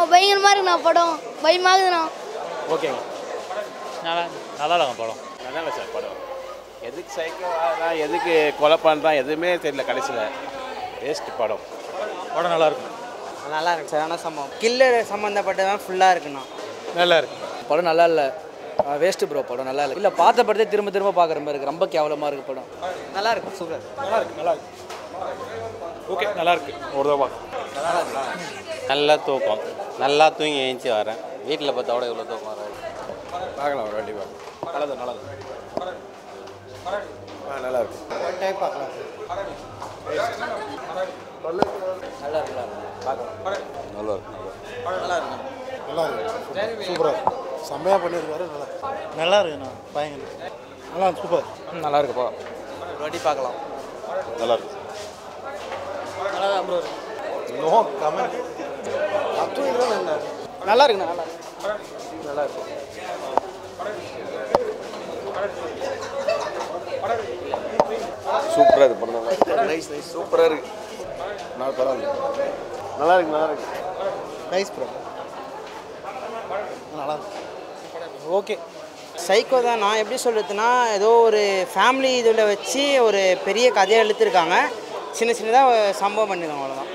பயங்கரமாக இருக்குண்ணா படம் பயமாகுதுண்ணா ஓகேங்க நல்லா நல்லா இருக்கும் படம் நல்லா இல்லை சார் படம் எதுக்கு சைக்கோ ஆகிறான் எதுக்கு கொலை பண்ணுறான் எதுவுமே தெரியல கடைசியில் வேஸ்ட் படம் படம் நல்லா இருக்கும் நல்லா இருக்கு சரியான சம்பவம் கில்லர் சம்மந்தப்பட்டதான் ஃபுல்லாக இருக்குண்ணா நல்லா இருக்கு படம் நல்லா இல்லை வேஸ்ட்டு ப்ரோ படம் நல்லா இல்லை இல்லை பார்த்த படத்தை திரும்ப திரும்ப பார்க்குற மாதிரி இருக்கு ரொம்ப கேவலமாக இருக்கு படம் நல்லா இருக்கு சூப்பர் நல்லா இருக்கு நல்லா இருக்கு ஓகே நல்லா இருக்கு ஒரு தடவை நல்லா தூக்கம் நல்லா தூங்கி எழுந்துச்சி வரேன் வீட்டில் பார்த்தா கூட இவ்வளோ தூக்கம் வராது பார்க்கலாம் ஒரு வாட்டி பார்க்கலாம் நல்லது நல்லது ஆ நல்லா இருக்கும் டைம் பார்க்கலாம் நல்லா இருக்குல்ல பார்க்கலாம் நல்லா இருக்கு நல்லா இருக்கு சூப்பராக இருக்கு செம்மையாக பண்ணியிருக்காரு நல்லா நல்லா இருக்குண்ணா பயங்கர நல்லா சூப்பர் நல்லா இருக்குப்பா ஒரு வாட்டி பார்க்கலாம் நல்லா இருக்கும் நல்லா தான் ப்ரோ நோ கமெண்ட் அத்தும் இல்லை என்ன நல்லா இருக்குண்ணா நல்லா இருக்கு நல்லா இருக்கு சூப்பராக இருக்கு படம் நல்லா நைஸ் நைஸ் சூப்பராக இருக்கு நான் பரவாயில்ல நல்லா இருக்கு நல்லா இருக்கு நைஸ் ப்ரோ நல்லா இருக்கு ஓகே சைக்கோ தான் நான் எப்படி சொல்கிறதுனா ஏதோ ஒரு ஃபேமிலி இதில் வச்சு ஒரு பெரிய கதையை எழுத்துருக்காங்க சின்ன சின்னதாக சம்பவம் பண்ணிருக்காங்க அவ்வளோதான்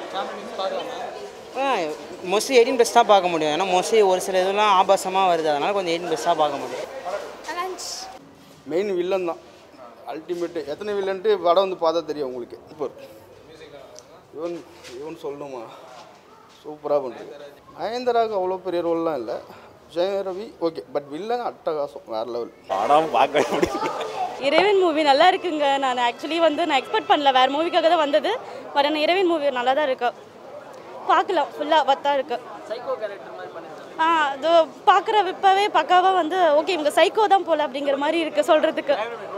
மோஸ்ட்லி எயிட்டீன் ப்ளஸ் தான் பார்க்க முடியும் ஏன்னா மோஸ்ட்லி ஒரு சில இதெல்லாம் ஆபாசமாக வருது அதனால் கொஞ்சம் எயிட்டீன் ப்ளஸ் தான் பார்க்க முடியும் மெயின் வில்லன் தான் அல்டிமேட்டு எத்தனை வில்லன்ட்டு படம் வந்து பார்த்தா தெரியும் உங்களுக்கு சூப்பர் இவன் இவன் சொல்லணுமா சூப்பராக பண்ணுறது நயன்தாராவுக்கு அவ்வளோ பெரிய ரோல்லாம் இல்லை Jayam Ravi okay but villain அட்டகாசம் வேறு லெவல் படம் பார்க்கவே முடியல இறைவன் மூவி நல்லா இருக்குங்க நான் ஆக்சுவலி வந்து நான் எக்ஸ்பெக்ட் பண்ணல வேறு மூவிக்காக தான் வந்தது பட் ஆனால் இறைவன் மூவி நல்லா தான் இருக்கு பார்க்கலாம் ஃபுல்லாக வத்தா இருக்கு ஆ அது பார்க்குற இப்போவே பக்காவாக வந்து ஓகே இவங்க சைக்கோ தான் போல அப்படிங்கிற மாதிரி இருக்கு சொல்கிறதுக்கு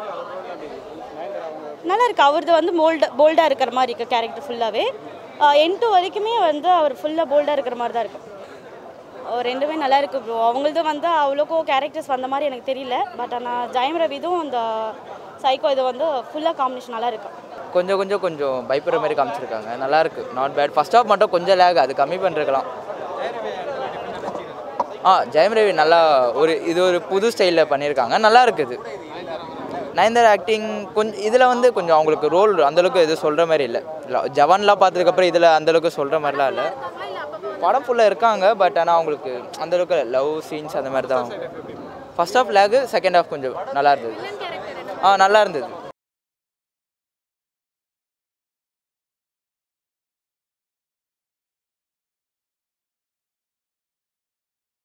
நல்லா இருக்கு அவரது வந்து போல்டு போல்டாக இருக்கிற மாதிரி இருக்கு கேரக்டர் ஃபுல்லாகவே என் டூ வரைக்குமே வந்து அவர் ஃபுல்லாக போல்டாக இருக்கிற மாதிரி தான் இருக்கும் அஹ் ரெண்டுமே நல்லா இருக்கு ப்ரோ அவங்களது வந்து அவ்வளோக்கோ கேரக்டர்ஸ் வந்த மாதிரி எனக்கு தெரியல பட் ஆனால் ஜெயம் ரவிதும் அந்த சைக்கோ இது வந்து ஃபுல்லாக காம்பினேஷன் நல்லா இருக்கு கொஞ்சம் கொஞ்சம் கொஞ்சம் பயப்படுற மாதிரி காமிச்சிருக்காங்க நல்லா இருக்கு நாட் பேட் ஃபர்ஸ்ட் ஹாஃப் மட்டும் கொஞ்சம் லேக் அது கம்மி பண்ணிருக்கலாம் ஆ ஜெயம் ரவி நல்லா ஒரு இது ஒரு புது ஸ்டைலில் பண்ணியிருக்காங்க நல்லா இருக்குது நயன்தாரா ஆக்டிங் கொஞ்சம் இதில் வந்து கொஞ்சம் அவங்களுக்கு ரோல் அந்தளவுக்கு எதுவும் சொல்கிற மாதிரி இல்லை இல்லை ஜவான்லாம் பார்த்ததுக்கப்புறம் இதில் அந்தளவுக்கு சொல்கிற மாதிரிலாம் இல்லை படம் ஃபுல்லாக இருக்காங்க பட் ஆனால் அவங்களுக்கு அந்தளவுக்கு லவ் சீன்ஸ் அந்த மாதிரி தான் ஃபர்ஸ்ட் ஹாஃப் லேகு செகண்ட் ஹாஃப் கொஞ்சம் நல்லா இருந்தது ஆ நல்லா இருந்தது